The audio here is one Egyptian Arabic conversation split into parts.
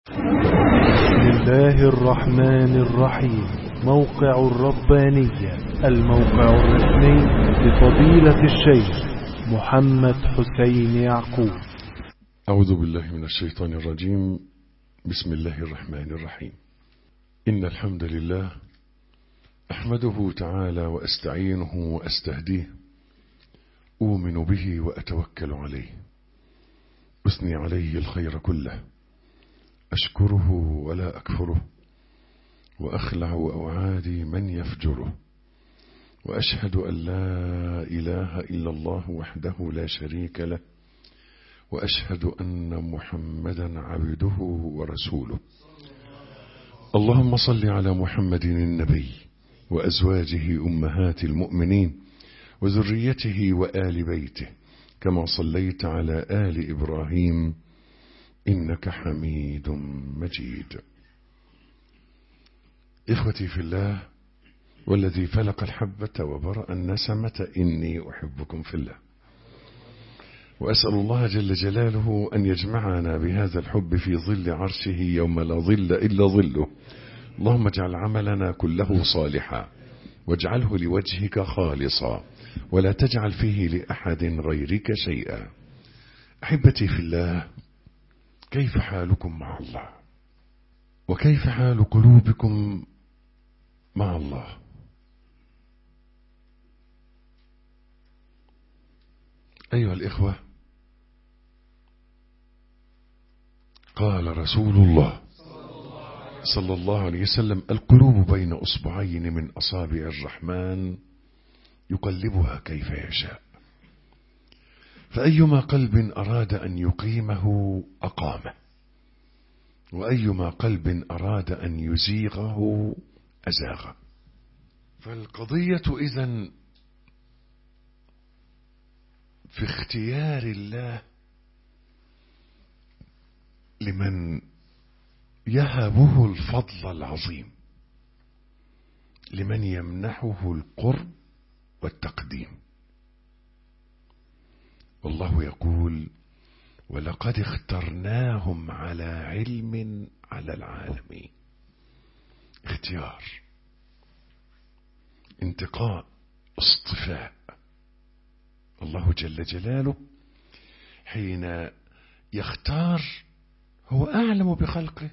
بسم الله الرحمن الرحيم موقع الربانية الموقع الرسمي لفضيلة الشيخ محمد حسين يعقوب أعوذ بالله من الشيطان الرجيم بسم الله الرحمن الرحيم إن الحمد لله أحمده تعالى وأستعينه وأستهديه أؤمن به وأتوكل عليه أثني عليه الخير كله أشكره ولا أكفره وأخلع أوعادي من يفجره وأشهد أن لا إله إلا الله وحده لا شريك له وأشهد أن محمدا عبده ورسوله اللهم صل على محمد النبي وأزواجه أمهات المؤمنين وذريته وآل بيته كما صليت على آل إبراهيم إنك حميد مجيد إخوتي في الله والذي فلق الحبة وبرأ النسمة إني أحبكم في الله وأسأل الله جل جلاله أن يجمعنا بهذا الحب في ظل عرشه يوم لا ظل إلا ظله اللهم اجعل عملنا كله صالحا واجعله لوجهك خالصا ولا تجعل فيه لأحد غيرك شيئا أحبتي في الله كيف حالكم مع الله وكيف حال قلوبكم مع الله أيها الإخوة قال رسول الله صلى الله عليه وسلم القلوب بين أصبعين من أصابع الرحمن يقلبها كيف يشاء فأيما قلب أراد أن يقيمه أقامه وأيما قلب أراد أن يزيغه أزاغه فالقضية إذن في اختيار الله لمن يهبه الفضل العظيم لمن يمنحه القرب والتقديم والله يقول ولقد اخترناهم على علم على العالمين اختيار انتقاء اصطفاء الله جل جلاله حين يختار هو أعلم بخلقه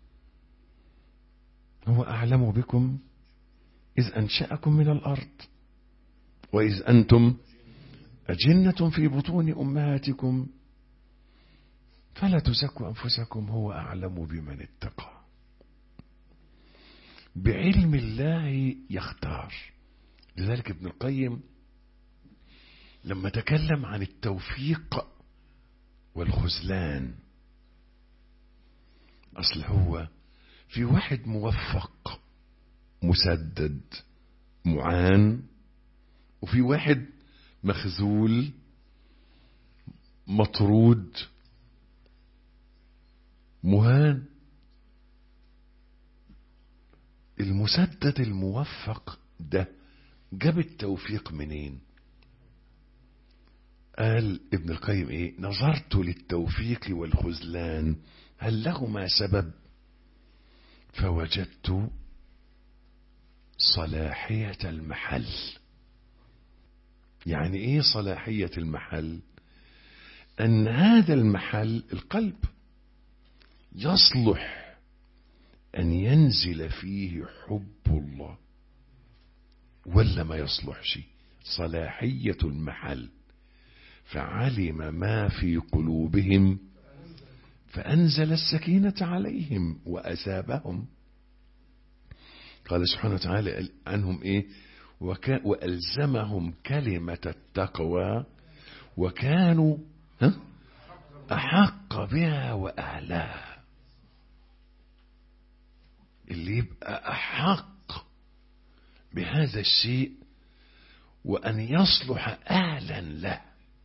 هو أعلم بكم إذ أنشأكم من الأرض وإذ أنتم أجنة في بطون أمهاتكم فلا تزكوا أنفسكم هو أعلم بمن اتقى بعلم الله يختار لذلك ابن القيم لما تكلم عن التوفيق والخذلان أصل هو في واحد موفق مسدد معان وفي واحد مخذول مطرود مهان المسدد الموفق ده جاب التوفيق منين قال ابن القيم ايه نظرت للتوفيق والخذلان هل لهما سبب فوجدت صلاحية المحل يعني ايه صلاحية المحل ان هذا المحل القلب يصلح ان ينزل فيه حب الله ولا ما يصلحش صلاحية المحل فعلم ما في قلوبهم فأنزل السكينة عليهم وأثابهم قال سبحانه وتعالى عنهم إيه وكا وألزمهم كلمة التقوى وكانوا ها أحق بها وأعلاها اللي يبقى أحق بهذا الشيء وأن يصلح أعلا له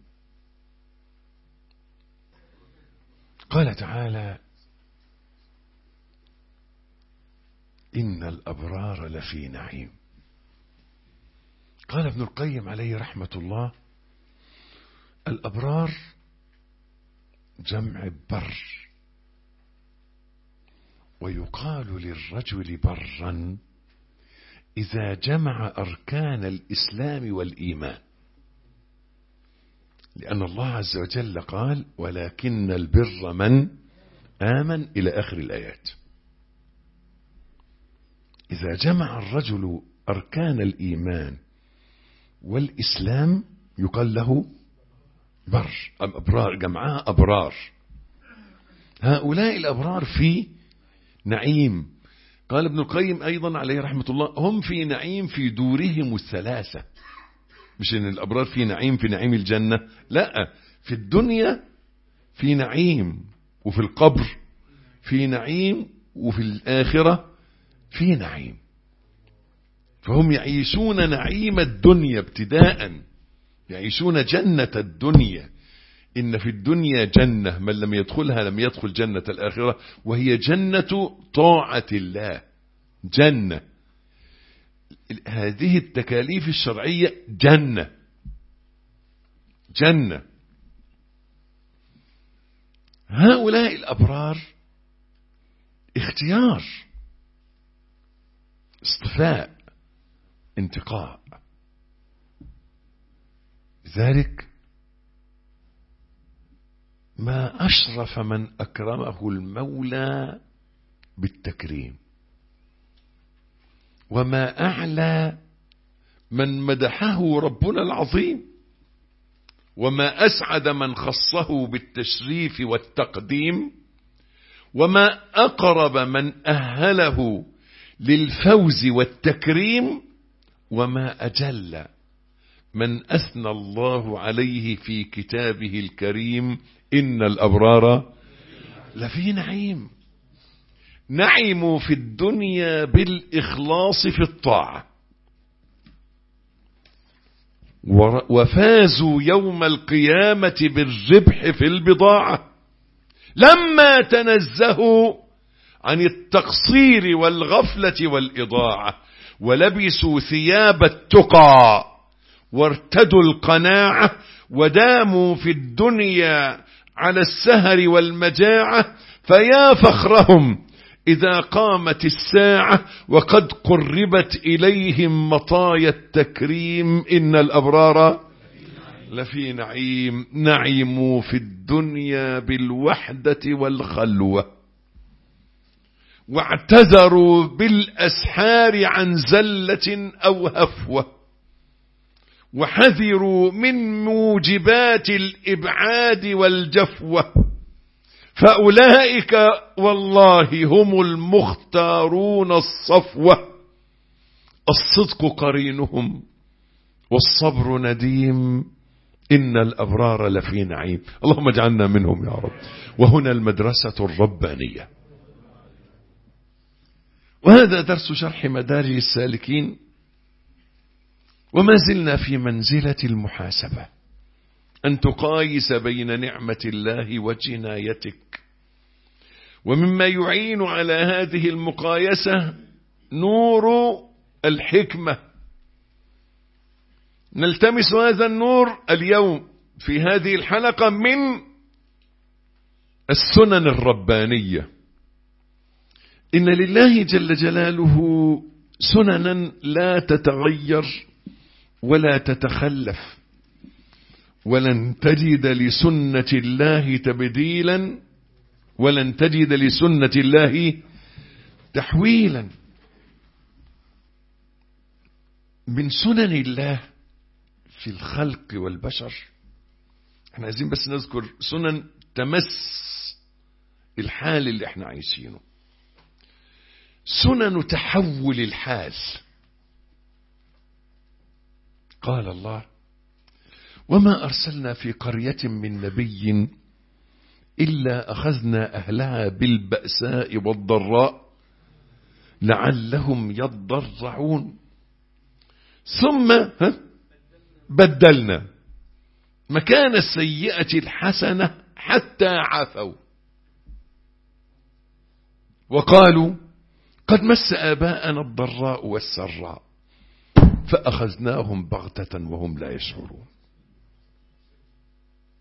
قال تعالى إن الأبرار لفي نعيم قال ابن القيم عليه رحمة الله الأبرار جمع بر ويقال للرجل برا إذا جمع أركان الإسلام والإيمان لأن الله عز وجل قال ولكن البر من آمن إلى آخر الآيات إذا جمع الرجل أركان الإيمان والإسلام يقال له بر أبرار جمعها أبرار هؤلاء الأبرار في نعيم قال ابن القيم أيضا عليه رحمة الله هم في نعيم في دورهم الثلاثة مش ان الأبرار في نعيم في نعيم الجنة لا في الدنيا في نعيم وفي القبر في نعيم وفي الآخرة في نعيم فهم يعيشون نعيم الدنيا ابتداء يعيشون جنة الدنيا إن في الدنيا جنة من لم يدخلها لم يدخل جنة الآخرة وهي جنة طاعة الله جنة هذه التكاليف الشرعية جنة جنة هؤلاء الأبرار اختيار اصطفاء انتقاء ذلك ما أشرف من أكرمه المولى بالتكريم وما أعلى من مدحه ربنا العظيم وما أسعد من خصه بالتشريف والتقديم وما أقرب من أهله للفوز والتكريم وما أجل من أثنى الله عليه في كتابه الكريم إن الأبرار لفي نعيم نعموا في الدنيا بالإخلاص في الطاعة وفازوا يوم القيامة بالربح في البضاعة لما تنزهوا عن التقصير والغفلة والإضاعة ولبسوا ثياب التقى وارتدوا القناعة وداموا في الدنيا على السهر والمجاعة فيا فخرهم إذا قامت الساعة وقد قربت إليهم مطايا التكريم إن الأبرار لفي نعيم نعموا في الدنيا بالوحدة والخلوة واعتذروا بالأسحار عن زلة أو هفوة وحذروا من موجبات الإبعاد والجفوة فأولئك والله هم المختارون الصفوة الصدق قرينهم والصبر نديم إن الأبرار لفي نعيم اللهم اجعلنا منهم يا رب وهنا المدرسة الربانية وهذا درس شرح مدارج السالكين وما زلنا في منزلة المحاسبة أن تقايس بين نعمة الله وجنايتك ومما يعين على هذه المقايسة نور الحكمة نلتمس هذا النور اليوم في هذه الحلقة من السنن الربانية إن لله جل جلاله سننا لا تتغير ولا تتخلف ولن تجد لسنة الله تبديلا ولن تجد لسنة الله تحويلا من سنن الله في الخلق والبشر احنا عايزين بس نذكر سنن تمس الحال اللي احنا عايشينه سنن تحول الحال قال الله وما أرسلنا في قرية من نبي إلا أخذنا أهلها بالبأساء والضراء لعلهم يضرعون ثم ها بدلنا مكان السيئة الحسنة حتى عفوا وقالوا قد مس آباءنا الضراء والسراء فأخذناهم بغتة وهم لا يشعرون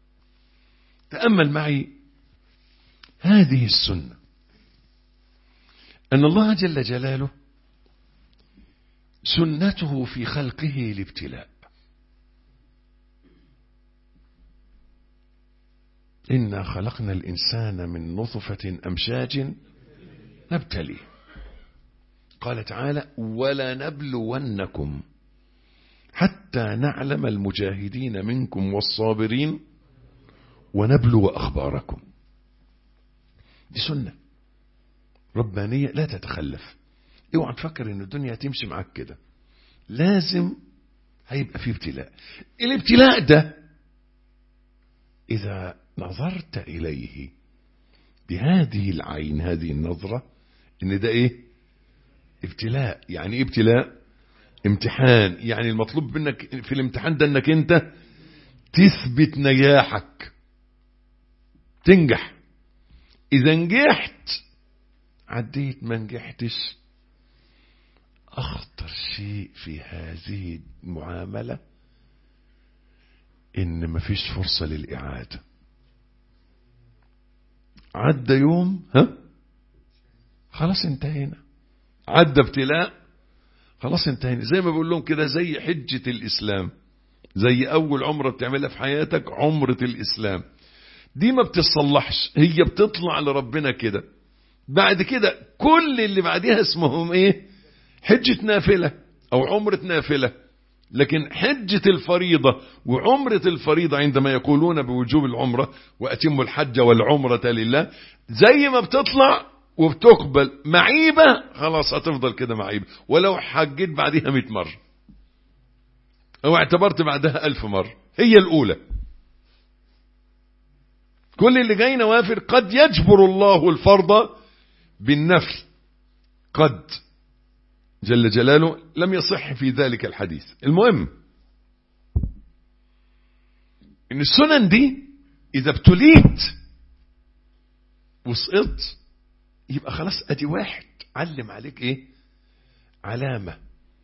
تأمل معي هذه السنة أن الله جل جلاله سنته في خلقه الابتلاء إنا خلقنا الإنسان من نطفة أمشاج نبتليه قال تعالى ولنبلونكم حتى نعلم المجاهدين منكم والصابرين ونبلو أخباركم دي سنة ربانية لا تتخلف اوعى تفكر ان الدنيا هتمشي معاك كده لازم هيبقى فيه ابتلاء الابتلاء ده اذا نظرت اليه بهذه العين هذه النظرة ان ده ايه ابتلاء يعني ايه ابتلاء امتحان يعني المطلوب منك في الامتحان ده انك انت تثبت نجاحك تنجح اذا نجحت عديت ما نجحتش اخطر شيء في هذه المعاملة ان مفيش فرصة للاعادة عدى يوم ها خلاص انتهينا عدى ابتلاء خلاص انتهينا زي ما بقول لهم كده زي حجة الاسلام زي اول عمرة بتعملها في حياتك عمرة الاسلام دي ما بتصلحش هي بتطلع لربنا كده بعد كده كل اللي بعدها اسمهم ايه حجة نافلة او عمرة نافلة لكن حجة الفريضة وعمرة الفريضة عندما يقولون بوجوب العمرة وأتموا الحج والعمرة لله زي ما بتطلع وبتقبل معيبة خلاص هتفضل كده معيبة ولو حجيت بعدها مئة مرة او اعتبرت بعدها ألف مرة هي الأولى كل اللي جاي نوافل قد يجبر الله الفرض بالنفل قد جل جلاله لم يصح في ذلك الحديث المهم ان السنن دي اذا ابتليت وسقطت يبقى خلاص ادي واحد علم عليك ايه علامة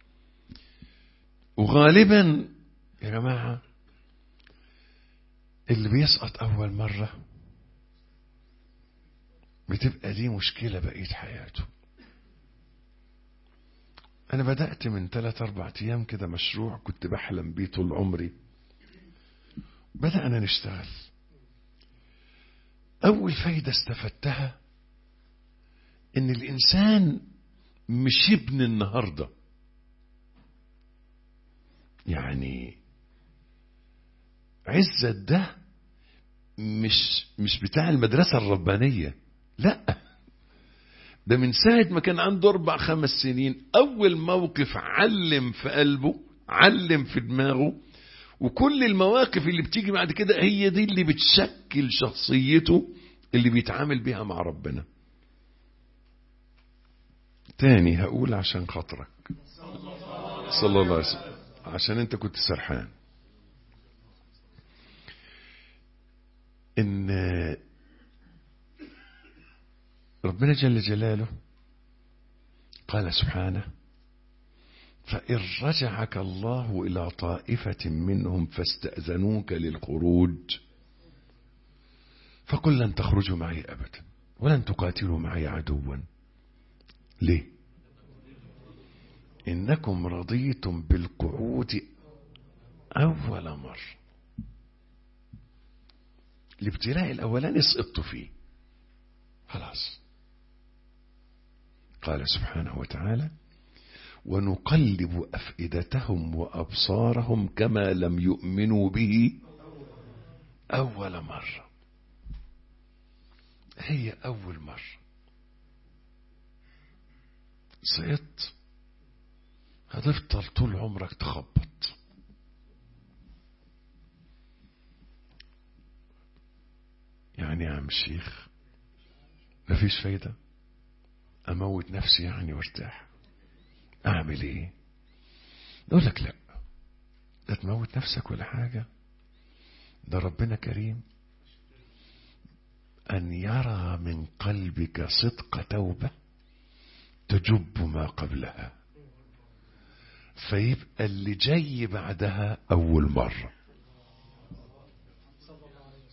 وغالبا يا جماعة اللي بيسقط اول مرة بتبقى دي مشكلة بقية حياته أنا بدأت من ثلاث أربع أيام كده مشروع كنت بحلم بيه طول عمري بدأنا نشتغل أول فايدة استفدتها إن الإنسان مش ابن النهاردة يعني عزة ده مش مش بتاع المدرسة الربانية لا ده من ساعة ما كان عنده أربع خمس سنين أول موقف علم في قلبه علم في دماغه وكل المواقف اللي بتيجي بعد كده هي دي اللي بتشكل شخصيته اللي بيتعامل بيها مع ربنا تاني هقول عشان خاطرك صلى الله عليه وسلم عشان انت كنت سرحان ان ربنا جل جلاله قال سبحانه فإن رجعك الله إلى طائفة منهم فاستأذنوك للخروج فقل لن تخرجوا معي أبدا ولن تقاتلوا معي عدوا ليه إنكم رضيتم بالقعود أول مرة الابتلاء الأولاني سقطت فيه خلاص قال سبحانه وتعالى ونقلب أفئدتهم وأبصارهم كما لم يؤمنوا به أول مرة هي أول مرة سقطت هتفضل طول عمرك تخبط يعني يا عم الشيخ مفيش فايدة أموت نفسي يعني وارتاح أعمل إيه يقول لك لا لا تموت نفسك ولا حاجة ده ربنا كريم أن يرى من قلبك صدق توبة تجب ما قبلها فيبقى اللي جاي بعدها أول مرة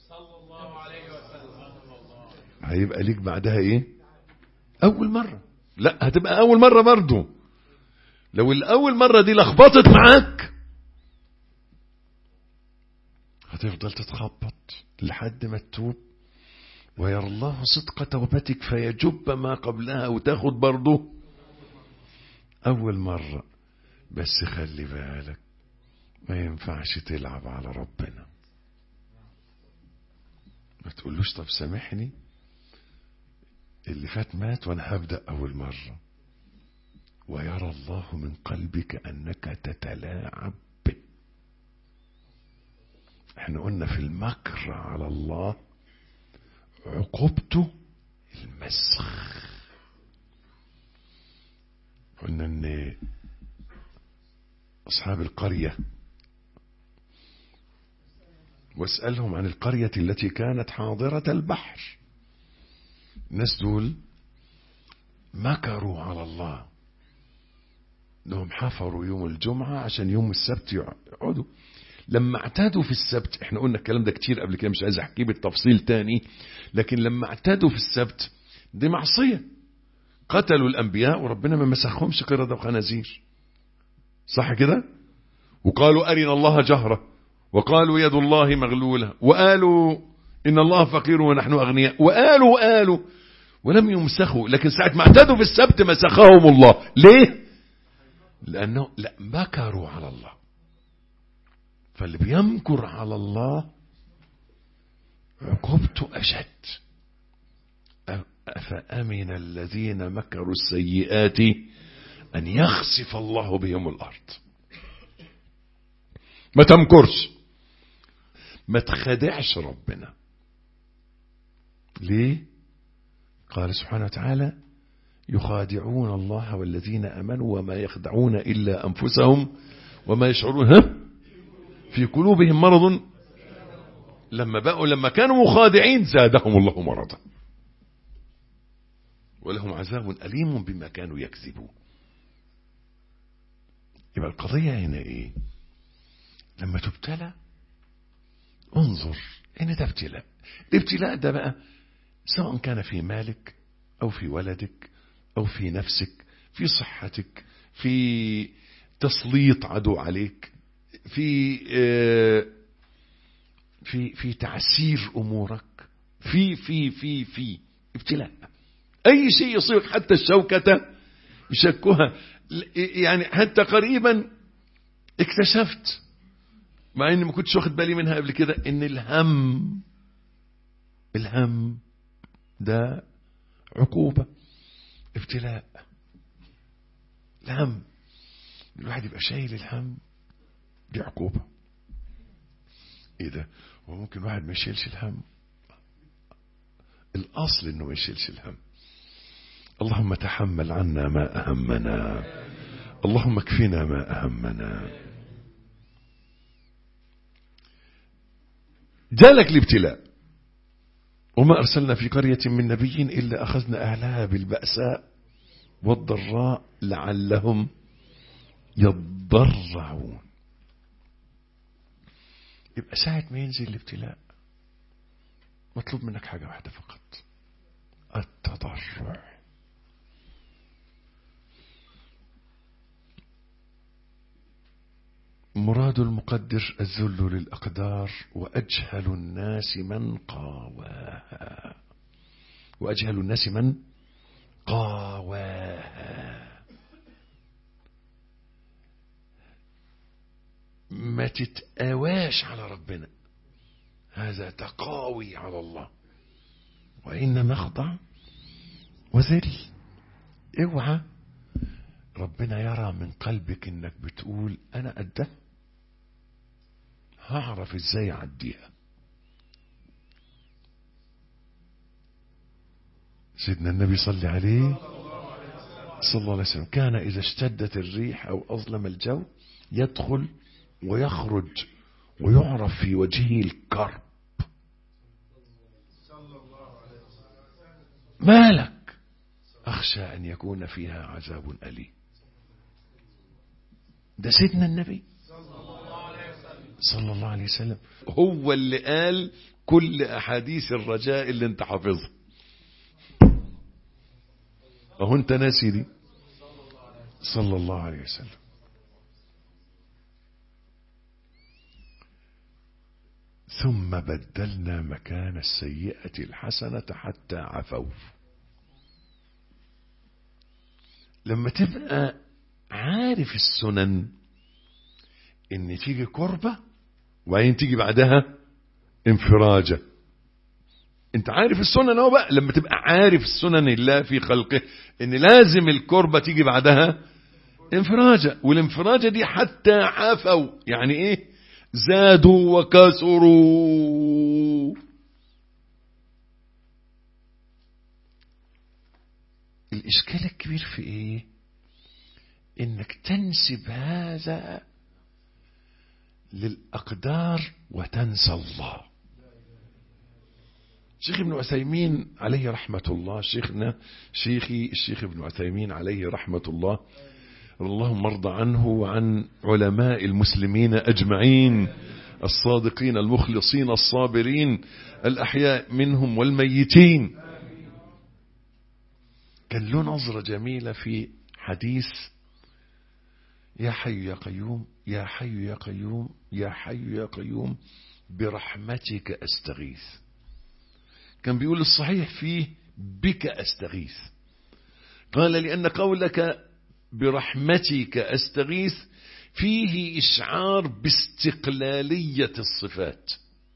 هيبقى ليك بعدها ايه اول مرة لا هتبقى اول مرة برضو لو الاول مرة دي لخبطت معاك هتفضل تتخبط لحد ما تتوب ويرى الله صدق توبتك فيجب ما قبلها وتاخد برضه أول مرة بس خلي بالك ما ينفعش تلعب على ربنا ما تقولوش طب سامحني اللي فات مات وانا هبدأ أول مرة ويرى الله من قلبك أنك تتلاعب به احنا قلنا في المكر على الله عقوبته المسخ قلنا ان اصحاب القرية واسألهم عن القرية التي كانت حاضرة البحر الناس دول مكروا على الله انهم حفروا يوم الجمعة عشان يوم السبت يقعدوا لما اعتادوا في السبت احنا قلنا الكلام ده كتير قبل كده مش عايز احكيه بالتفصيل تاني لكن لما اعتادوا في السبت دي معصية قتلوا الانبياء وربنا ما مسخهمش قردة وخنازير صح كده وقالوا ارنا الله جهرة وقالوا يد الله مغلولة وقالوا ان الله فقير ونحن اغنياء وقالوا وقالوا ولم يمسخوا لكن ساعة ما اعتادوا في السبت مسخهم الله ليه لانه لا مكروا على الله فاللي بيمكر على الله عقوبته أشد أفأمن الذين مكروا السيئات أن يخسف الله بهم الأرض ما تمكرش ما تخدعش ربنا ليه قال سبحانه وتعالى يخادعون الله والذين أمنوا وما يخدعون إلا أنفسهم وما يشعرون ها في قلوبهم مرض لما بقوا لما كانوا مخادعين زادهم الله مرضا ولهم عذاب أليم بما كانوا يكذبون يبقى القضية هنا ايه لما تبتلى انظر ان ده ابتلاء الابتلاء ده بقى سواء كان في مالك او في ولدك او في نفسك في صحتك في تسليط عدو عليك في في في تعسير امورك في في في في ابتلاء اي شيء يصيبك حتى الشوكة يشكها يعني حتى قريبا اكتشفت مع اني ما كنتش واخد بالي منها قبل كده ان الهم الهم ده عقوبة ابتلاء الهم الواحد يبقى شايل الهم دي عقوبة ايه ده وممكن واحد ما يشيلش الهم الاصل انه ما يشيلش الهم اللهم تحمل عنا ما اهمنا اللهم اكفنا ما اهمنا جالك الابتلاء وما ارسلنا في قرية من نبي الا اخذنا اهلها بالبأساء والضراء لعلهم يضرعون يبقى ساعة ما ينزل الابتلاء مطلوب منك حاجة واحدة فقط التضرع مراد المقدر الذل للأقدار وأجهل الناس من قاواها وأجهل الناس من قاواها ما تتقاواش على ربنا هذا تقاوي على الله وإنما اخضع وذل اوعى ربنا يرى من قلبك انك بتقول انا قدها هعرف ازاي اعديها سيدنا النبي صلى عليه صلى الله عليه وسلم كان اذا اشتدت الريح او اظلم الجو يدخل ويخرج ويعرف في وجهه الكرب ما لك أخشى أن يكون فيها عذاب أليم ده سيدنا النبي صلى الله عليه وسلم هو اللي قال كل أحاديث الرجاء اللي انت حافظها اهو انت ناسي دي صلى الله عليه وسلم ثم بدلنا مكان السيئة الحسنة حتى عفوا لما تبقى عارف السنن ان تيجي كربة وبعدين تيجي بعدها انفراجة انت عارف السنن اهو بقى لما تبقى عارف سنن الله في خلقه ان لازم الكربة تيجي بعدها انفراجة والانفراجة دي حتى عفوا يعني ايه زادوا وكسروا الإشكال الكبير في إيه إنك تنسب هذا للأقدار وتنسى الله شيخ ابن عثيمين عليه رحمة الله شيخنا شيخي الشيخ ابن عثيمين عليه رحمة الله اللهم ارضى عنه وعن علماء المسلمين أجمعين الصادقين المخلصين الصابرين الأحياء منهم والميتين كان له نظرة جميلة في حديث يا حي يا قيوم يا حي يا قيوم يا حي يا قيوم برحمتك أستغيث كان بيقول الصحيح فيه بك أستغيث قال لأن قولك برحمتك أستغيث فيه إشعار باستقلالية الصفات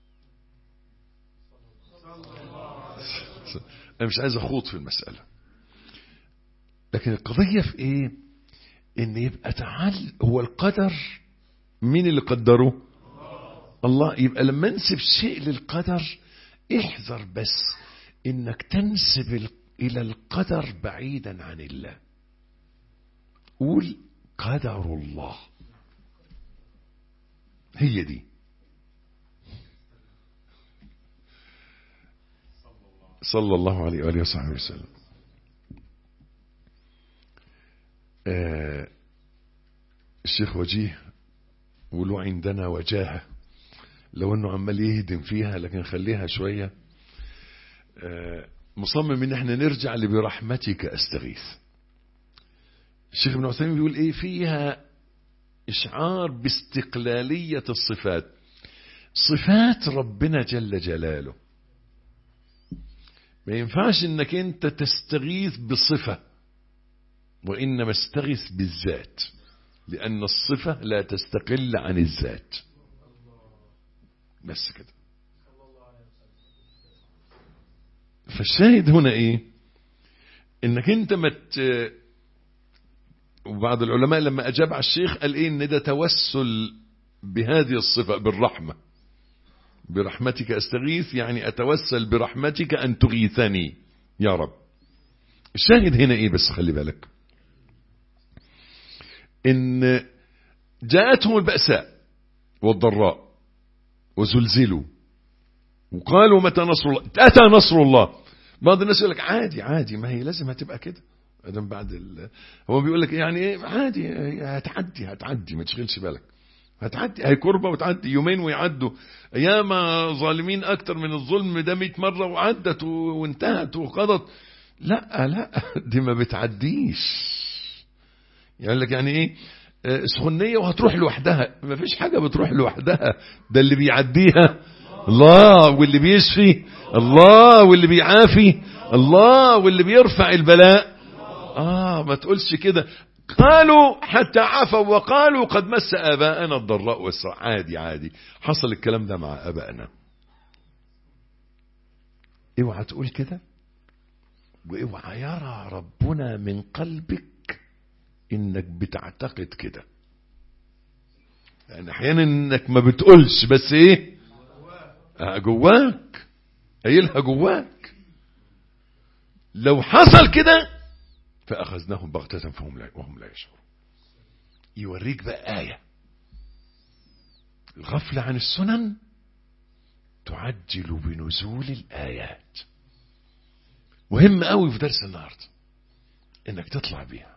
أنا مش عايز أخوض في المسألة لكن القضية في إيه إن يبقى تعال هو القدر مين اللي قدره الله يبقى لما انسب شيء للقدر احذر بس انك تنسب الى القدر بعيدا عن الله قول قدر الله هي دي صلى الله عليه وآله وصحبه وسلم آه الشيخ وجيه وله عندنا وجاهة لو انه عمال يهدم فيها لكن خليها شوية آه مصمم ان احنا نرجع لبرحمتك استغيث الشيخ ابن عثيمين بيقول ايه فيها اشعار باستقلالية الصفات صفات ربنا جل جلاله ما ينفعش انك انت تستغيث بصفة وانما استغيث بالذات لان الصفة لا تستقل عن الذات بس كده فالشاهد هنا ايه انك انت مت وبعض العلماء لما اجاب على الشيخ قال ايه ان ده توسل بهذه الصفة بالرحمة برحمتك استغيث يعني اتوسل برحمتك ان تغيثني يا رب الشاهد هنا ايه بس خلي بالك ان جاءتهم البأساء والضراء وزلزلوا وقالوا متى نصر الله اتى نصر الله بعض الناس يقول لك عادي عادي ما هي لازم هتبقى كده ادم بعد ال... هو بيقول لك يعني ايه عادي هتعدي هتعدي ما تشغلش بالك هتعدي هي كربه وتعدي يومين ويعدوا ايام ظالمين اكتر من الظلم ده 100 مره وعدت وانتهت وقضت لا لا دي ما بتعديش يقول لك يعني ايه سخنيه وهتروح لوحدها ما فيش حاجه بتروح لوحدها ده اللي بيعديها الله واللي بيشفي الله واللي بيعافي الله واللي بيرفع البلاء اه ما تقولش كده قالوا حتى عفوا وقالوا قد مس اباءنا الضراء والسراء عادي عادي حصل الكلام ده مع ابائنا اوعى تقول كده واوعى يرى ربنا من قلبك انك بتعتقد كده يعني احيانا انك ما بتقولش بس ايه جواك قايلها جواك لو حصل كده فاخذناهم بغتة فهم لا وهم لا يشعرون يوريك بقى آية الغفلة عن السنن تعجل بنزول الآيات مهم قوي في درس النهارده انك تطلع بيها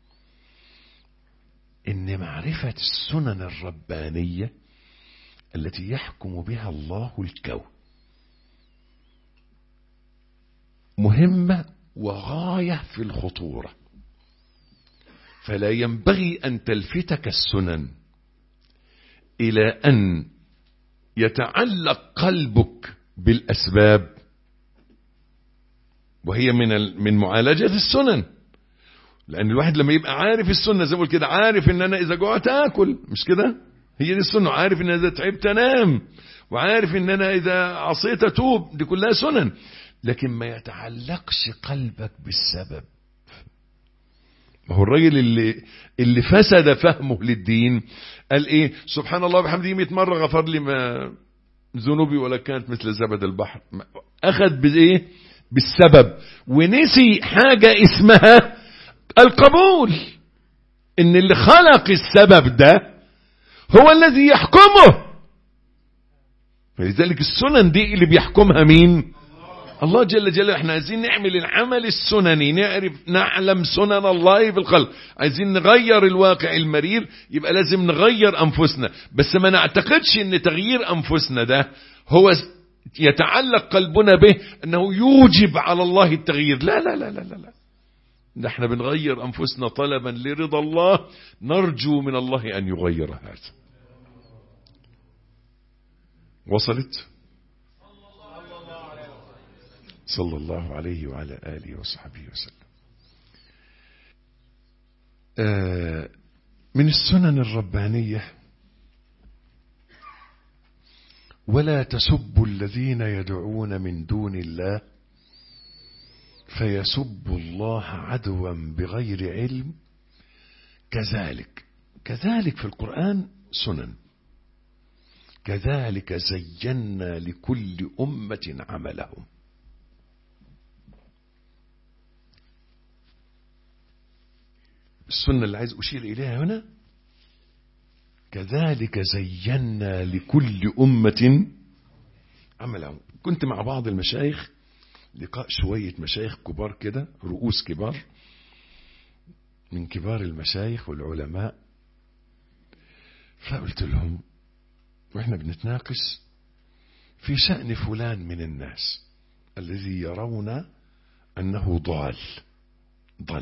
ان معرفة السنن الربانية التي يحكم بها الله الكون مهمة وغاية في الخطورة فلا ينبغي أن تلفتك السنن إلى أن يتعلق قلبك بالأسباب وهي من من معالجة السنن لأن الواحد لما يبقى عارف السنة زي ما بقول كده عارف إن أنا إذا جوعت آكل مش كده هي دي السنة عارف إن إذا تعبت أنام وعارف إن أنا إذا عصيت أتوب دي كلها سنن لكن ما يتعلقش قلبك بالسبب ما هو الراجل اللي اللي فسد فهمه للدين قال ايه سبحان الله وبحمده 100 مره غفر لي ما ذنوبي ولا كانت مثل زبد البحر اخذ بايه بالسبب ونسي حاجه اسمها القبول ان اللي خلق السبب ده هو الذي يحكمه فلذلك السنن دي اللي بيحكمها مين الله جل جلاله احنا عايزين نعمل العمل السنني نعرف نعلم سنن الله في الخلق عايزين نغير الواقع المرير يبقى لازم نغير انفسنا بس ما نعتقدش ان تغيير انفسنا ده هو يتعلق قلبنا به انه يوجب على الله التغيير لا لا لا لا لا, لا. نحن بنغير انفسنا طلبا لرضا الله نرجو من الله ان يغير هذا وصلت صلى الله عليه وعلى آله وصحبه وسلم آه من السنن الربانية ولا تسبوا الذين يدعون من دون الله فيسبوا الله عدوا بغير علم كذلك كذلك في القرآن سنن كذلك زينا لكل أمة عملهم السنة اللي عايز أشير إليها هنا كذلك زينا لكل أمة عملهم كنت مع بعض المشايخ لقاء شوية مشايخ كبار كده رؤوس كبار من كبار المشايخ والعلماء فقلت لهم واحنا بنتناقش في شأن فلان من الناس الذي يرون أنه ضال ضل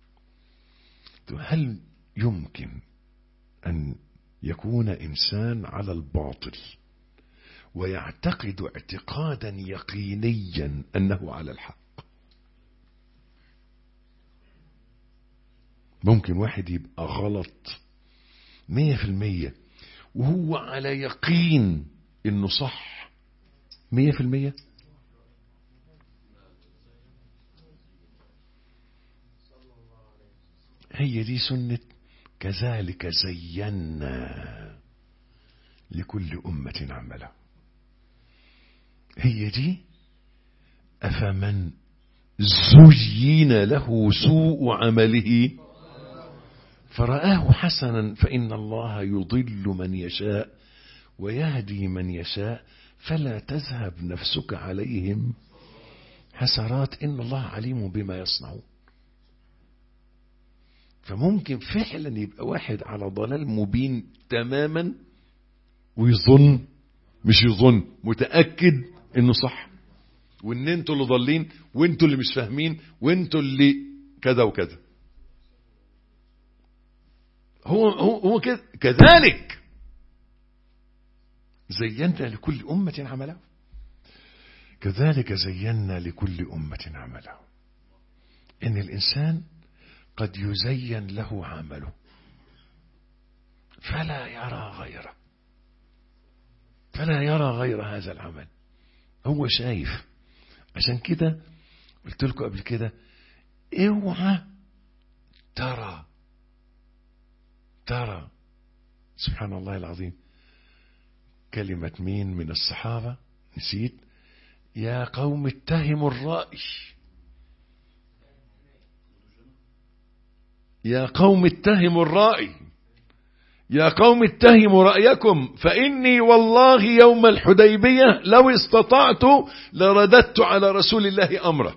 هل يمكن أن يكون إنسان على الباطل ويعتقد اعتقادا يقينيا أنه على الحق ممكن واحد يبقى غلط مية في المية وهو على يقين انه صح مية في المية هي دي سنة كذلك زينا لكل أمة عمله هي دي أفمن زين له سوء عمله فرآه حسنا فإن الله يضل من يشاء ويهدي من يشاء فلا تذهب نفسك عليهم حسرات إن الله عليم بما يصنعون فممكن فعلا يبقى واحد على ضلال مبين تماما ويظن مش يظن متأكد انه صح وان انتوا اللي ضالين وانتوا اللي مش فاهمين وانتوا اللي كذا وكذا هو هو هو كده كذلك زينا لكل أمة عملها كذلك زينا لكل أمة عملها إن الإنسان قد يزين له عمله فلا يرى غيره فلا يرى غير هذا العمل هو شايف عشان كده قلت لكم قبل كده اوعى ترى ترى سبحان الله العظيم كلمة مين من الصحابة نسيت يا قوم اتهموا الرأي يا قوم اتهموا الرأي يا قوم اتهموا رأيكم فإني والله يوم الحديبية لو استطعت لرددت على رسول الله أمره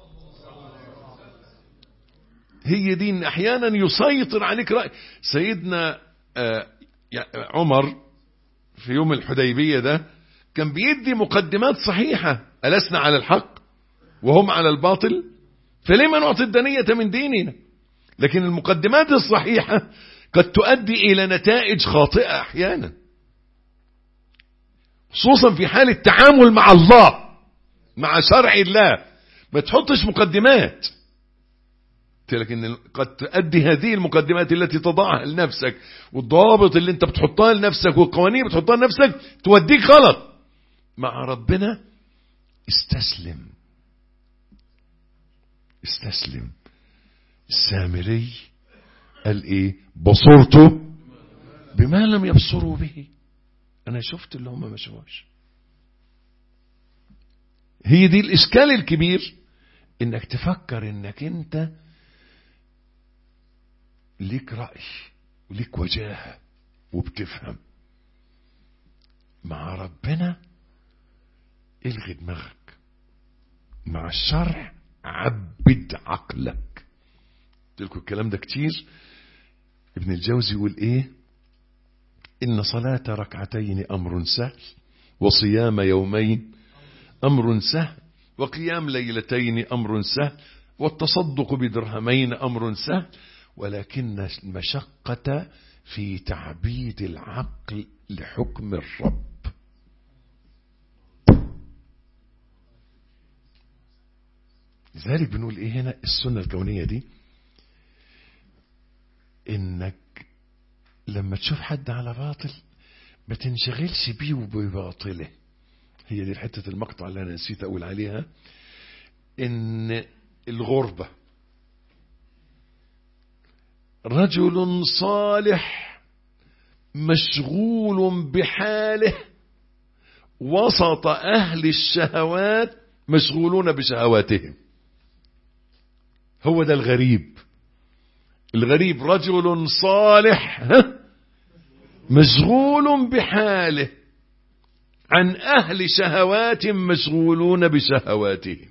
هي دي أحيانا يسيطر عليك رأي سيدنا عمر في يوم الحديبية ده كان بيدي مقدمات صحيحة ألسنا على الحق وهم على الباطل فلما نعطي الدنية من ديننا لكن المقدمات الصحيحة قد تؤدي إلى نتائج خاطئة أحيانا خصوصا في حال التعامل مع الله مع شرع الله ما تحطش مقدمات قلت لك ان قد تؤدي هذه المقدمات التي تضعها لنفسك والضوابط اللي انت بتحطها لنفسك والقوانين اللي بتحطها لنفسك توديك غلط مع ربنا استسلم استسلم السامري قال ايه بصرته بما لم يبصروا به انا شفت اللي هم ما شافوش هي دي الاشكال الكبير انك تفكر انك انت ليك رأي وليك وجاهة وبتفهم مع ربنا الغي دماغك مع الشرع عبد عقلك قلت لكم الكلام ده كتير ابن الجوزي يقول ايه ان صلاة ركعتين امر سهل وصيام يومين امر سهل وقيام ليلتين امر سهل والتصدق بدرهمين امر سهل ولكن المشقة في تعبيد العقل لحكم الرب لذلك بنقول ايه هنا السنة الكونية دي انك لما تشوف حد على باطل ما تنشغلش بيه وبباطله هي دي حتة المقطع اللي انا نسيت اقول عليها ان الغربة رجل صالح مشغول بحاله وسط أهل الشهوات مشغولون بشهواتهم هو ده الغريب الغريب رجل صالح مشغول بحاله عن أهل شهوات مشغولون بشهواتهم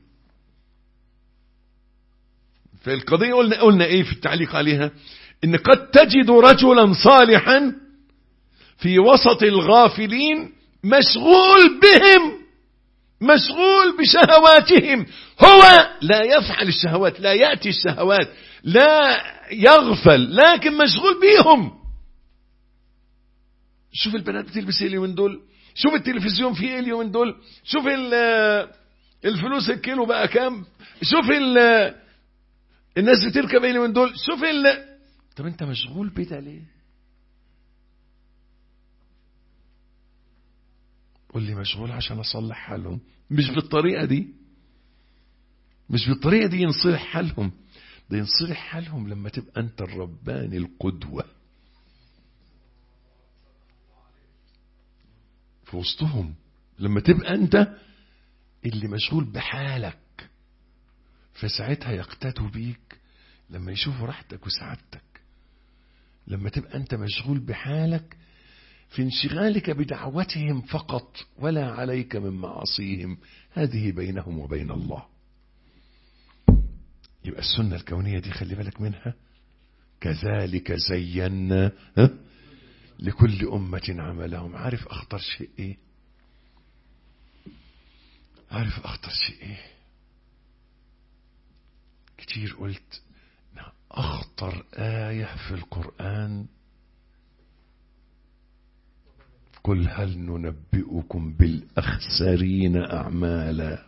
فالقضية قلنا, قلنا ايه في التعليق عليها ان قد تجد رجلا صالحا في وسط الغافلين مشغول بهم مشغول بشهواتهم هو لا يفعل الشهوات لا يأتي الشهوات لا يغفل لكن مشغول بيهم شوف البنات بتلبس ايه اليومين دول شوف التلفزيون فيه ايه اليومين دول شوف الفلوس الكيلو بقى كام شوف الناس بتركب ايه اليومين دول شوف ال طب انت مشغول بده ليه قول لي مشغول عشان اصلح حالهم مش بالطريقه دي مش بالطريقه دي ينصلح حالهم ده ينصلح حالهم لما تبقى انت الرباني القدوه في وسطهم لما تبقى انت اللي مشغول بحالك فساعتها يقتدوا بيك لما يشوفوا راحتك وسعادتك لما تبقى انت مشغول بحالك في انشغالك بدعوتهم فقط ولا عليك من معاصيهم هذه بينهم وبين الله يبقى السنة الكونية دي خلي بالك منها كذلك زينا لكل أمة عملهم عارف أخطر شيء إيه عارف أخطر شيء إيه كتير قلت أخطر آية في القرآن قل هل ننبئكم بالأخسرين أعمالا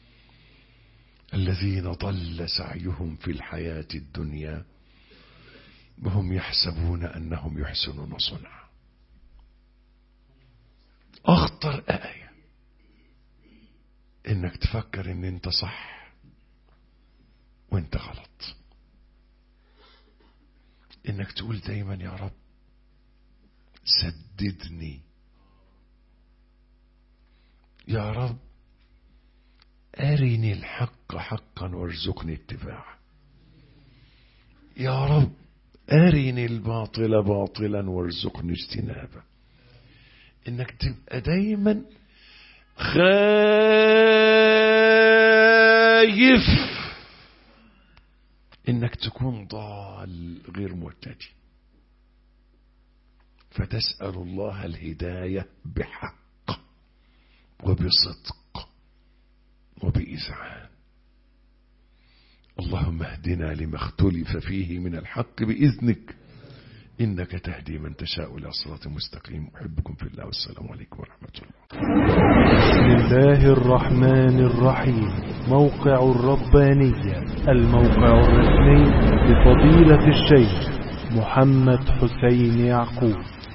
الذين ضل سعيهم في الحياة الدنيا وهم يحسبون أنهم يحسنون صنعا أخطر آية إنك تفكر إن أنت صح وأنت غلط إنك تقول دايما يا رب سددني يا رب أرني الحق حقا وارزقني اتباعه يا رب أرني الباطل باطلا وارزقني اجتنابه إنك تبقى دايما خايف إنك تكون ضال غير مهتدي فتسأل الله الهداية بحق وبصدق وبإذعان اللهم اهدنا لما اختلف فيه من الحق بإذنك إنك تهدي من تشاء إلى صراط مستقيم أحبكم في الله والسلام عليكم ورحمة الله بسم الله الرحمن الرحيم موقع الربانية الموقع الرسمي لفضيلة الشيخ محمد حسين يعقوب